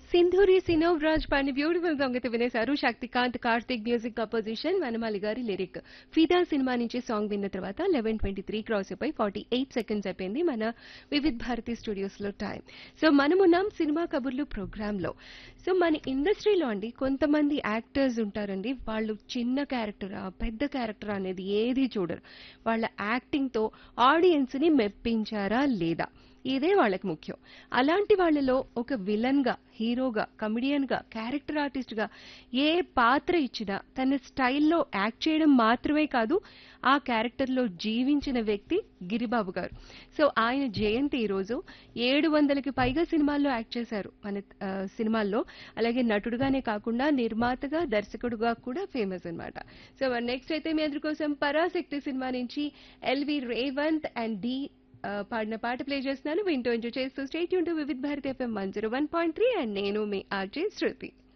సింధూరి సినోవ్ Raj Pandey beautiful song అయితే వినేశారు శక్తికాంత్ కార్తిక్ మ్యూజిక్ కంపోజిషన్ వనమాలి గారి లిరిక్ ఫిదా సినిమా నుంచి సాంగ్ విన్న తర్వాత లెవెన్ ట్వంటీ త్రీ క్రాస్ అయిపోయి ఫార్టీ ఎయిట్ సెకండ్స్ అయిపోయింది మన వివిధ్ భారతి స్టూడియోస్ లో టైం సో మనమున్నాం సినిమా కబుర్లు ప్రోగ్రామ్ లో సో మన ఇండస్ట్రీలో అండి కొంతమంది యాక్టర్స్ ఉంటారండి వాళ్ళు చిన్న క్యారెక్టరా పెద్ద క్యారెక్టర్ అనేది ఏది చూడరు వాళ్ళ యాక్టింగ్ తో ఆడియన్స్ ని మెప్పించారా లేదా ఇదే వాళ్ళకి ముఖ్యం అలాంటి వాళ్ళలో ఒక విలన్ గా హీరోగా కమిడియన్ గా క్యారెక్టర్ ఆర్టిస్ట్ గా ఏ పాత్ర ఇచ్చినా తన స్టైల్లో యాక్ట్ చేయడం మాత్రమే కాదు ఆ క్యారెక్టర్ లో జీవించిన వ్యక్తి గిరిబాబు గారు సో ఆయన జయంతి ఈ రోజు ఏడు వందలకి పైగా సినిమాల్లో యాక్ట్ చేశారు మన ఆ, సినిమాల్లో అలాగే నటుడుగానే కాకుండా నిర్మాతగా దర్శకుడుగా కూడా ఫేమస్ అన్నమాట సో నెక్స్ట్ అయితే మీ అందరి కోసం పరాశక్తి సినిమా నుంచి ఎల్వి రేవంత్ అండ్ డి ఆ, పాడిన పాట ప్లే చేస్తున్నాను వింటూ ఎంజాయ్ చేస్తూ స్టేట్ యూన్ to Vividh Bharati FM one zero one point three and నేను మీ ఆర్జే శృతి